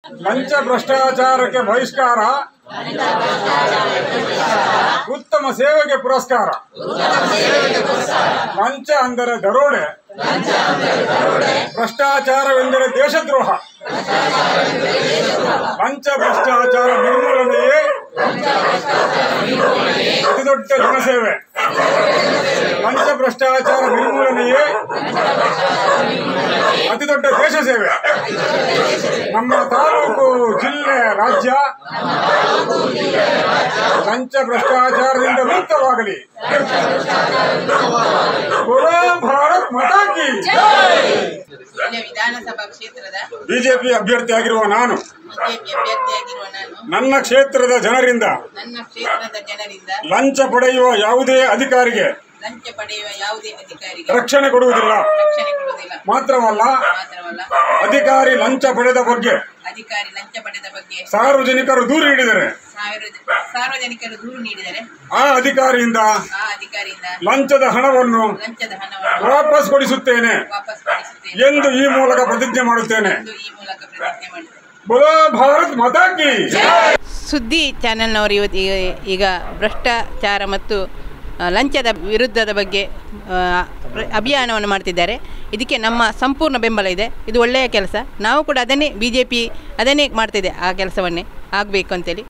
ಲಂಚ ಭ್ರಷ್ಟಾಚಾರಕ್ಕೆ ಬಹಿಷ್ಕಾರ ಉತ್ತಮ ಸೇವೆಗೆ ಪುರಸ್ಕಾರ ಲಂಚ ಅಂದರೆ ದರೋಡೆ ಭ್ರಷ್ಟಾಚಾರವೆಂದರೆ ದೇಶದ್ರೋಹ ಲಂಚ ಭ್ರಷ್ಟಾಚಾರ ನಿರ್ಮೂಲನೆಯೇ ಅತಿ ದೊಡ್ಡ ಜನಸೇವೆ ಲಂಚ ಭ್ರಷ್ಟಾಚಾರ ನಿರ್ಮೂಲನೆಯೇ ಅತಿ ದೊಡ್ಡ ದೇಶ ಸೇವೆ ನಮ್ಮ ತಾಲೂಕು ಜಿಲ್ಲೆ ರಾಜ್ಯ ಲಂಚ ಭ್ರಷ್ಟಾಚಾರದಿಂದ ಮುಕ್ತವಾಗಲಿ ಬೋಲೋ ಭಾರತ್ ಮಾತಾ ಕಿ ಇಲ್ಲೇ ವಿಧಾನಸಭಾ ಕ್ಷೇತ್ರದ ಬಿಜೆಪಿ ಅಭ್ಯರ್ಥಿಯಾಗಿರುವ ನಾನು ಬಿಜೆಪಿ ಅಭ್ಯರ್ಥಿಯಾಗಿರುವ ನಾನು ನನ್ನ ಕ್ಷೇತ್ರದ ಜನರಿಂದ ನನ್ನ ಕ್ಷೇತ್ರದ ಜನರಿಂದ ಲಂಚ ಪಡೆಯುವ ಯಾವುದೇ ಅಧಿಕಾರಿಗೆ ಲಂಚ ಪಡೆಯುವ ಯಾವುದೇ ಅಧಿಕಾರಿಗೆ ರಕ್ಷಣೆ ಕೊಡುವುದಿಲ್ಲ ರಕ್ಷಣೆ ಕೊಡುವುದಿಲ್ಲ ಮಾತ್ರವಲ್ಲ ಮಾತ್ರವಲ್ಲ ಅಧಿಕಾರಿ ಲಂಚ ಪಡೆದ ಬಗ್ಗೆ ಅಧಿಕಾರಿ ಲಂಚ ಪಡೆದ ಬಗ್ಗೆ ಸಾರ್ವಜನಿಕರು ದೂರು ನೀಡಿದರೆ ಸಾವಿರ ಸಾರ್ವಜನಿಕರು ದೂರು ನೀಡಿದರೆ ಆ ಅಧಿಕಾರಿಯಿಂದ ಆ ಅಧಿಕಾರಿಯಿಂದ ಲಂಚದ ಹಣವನ್ನು ಲಂಚದ ಹಣವನ್ನು ವಾಪಸ್ ಕೊಡಿಸುತ್ತೇನೆ ವಾಪಸ್ ಪಡಿಸುತ್ತೇನೆ ಎಂದು ಈ ಮೂಲಕ ಪ್ರತಿಜ್ಞೆ ಮಾಡುತ್ತೇನೆ ಎಂದು ಈ ಮೂಲಕ ಪ್ರತಿಜ್ಞೆ ಮಾಡಿದೆ ಬೋಲೋ ಭಾರತ್ ಮಾತಾ ಕಿ ಸುದ್ದಿ ಚಾನೆಲ್ನವರು ಇವತ್ತು ಈಗ- ಈಗ ಭ್ರಷ್ಟಾಚಾರ ಮತ್ತು ಆ, ಲಂಚದ ವಿರುದ್ಧದ ಬಗ್ಗೆ ಆ, ಪ್ರ- ಅಭಿಯಾನವನ್ನು ಮಾಡ್ತಿದ್ದಾರೆ ಇದಕ್ಕೆ ನಮ್ಮ ಸಂಪೂರ್ಣ ಬೆಂಬಲ ಇದೆ ಇದು ಒಳ್ಳೆಯ ಕೆಲಸ ನಾವು ಕೂಡ ಅದನ್ನೇ ಬಿ ಜೆ ಪಿ ಅದನ್ನೇ ಮಾಡ್ತಿದೆ ಆ ಕೆಲಸವನ್ನೇ ಆಗಬೇಕು ಅಂತೇಳಿ